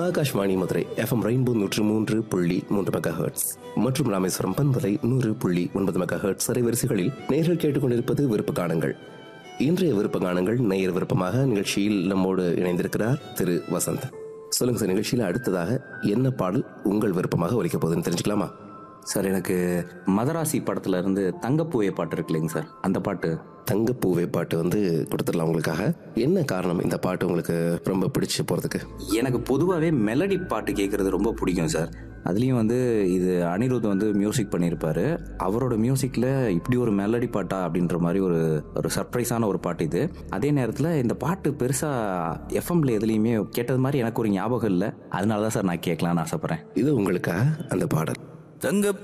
Akashvani Madurai FM rainbow நூற்று மூன்று புள்ளி மூன்று மெகா ஹெர்ட்ஸ் மற்றும் ராமேஸ்வரம் பண்பலை நூறு புள்ளி ஒன்பது மெகா ஹெர்ட்ஸ் அலைவரிசைகளில் நேர்கள் கேட்டுக்கொண்டிருப்பது விருப்ப காணுங்கள் இன்றைய விருப்ப காணுங்கள் நேயர் விருப்பமாக நிகழ்ச்சியில் நம்மோடு இணைந்திருக்கிறார் திரு வசந்த் சொல்லுங்க சார் நிகழ்ச்சியில் அடுத்ததாக என்ன பாடல் உங்கள் விருப்பமாக ஒலிக்க போகுதுன்னு தெரிஞ்சுக்கலாமா சார் எனக்கு மதராசி படத்துல இருந்து தங்கப்பூவே பாட்டு இருக்கு இல்லைங்க சார் அந்த பாட்டு தங்கப்பூவை பாட்டு வந்து கொடுத்துடலாம் உங்களுக்காக என்ன காரணம் இந்த பாட்டு உங்களுக்கு ரொம்ப பிடிச்சு போறதுக்கு எனக்கு பொதுவாகவே மெலடி பாட்டு கேட்குறது ரொம்ப பிடிக்கும் சார் அதுலேயும் வந்து இது அனிருத் வந்து மியூசிக் பண்ணியிருப்பாரு அவரோட மியூசிக்கில் இப்படி ஒரு மெலடி பாட்டா அப்படின்ற மாதிரி ஒரு ஒரு சர்ப்ரைஸான ஒரு பாட்டு இது அதே நேரத்தில் இந்த பாட்டு பெருசாக எஃப்எம்ல எதுலேயுமே கேட்டது மாதிரி எனக்கு ஒரு ஞாபகம் இல்லை அதனால தான் சார் நான் கேட்கலான்னு ஆசைப்பட்றேன் இது உங்களுக்காக அந்த பாடல் தங்க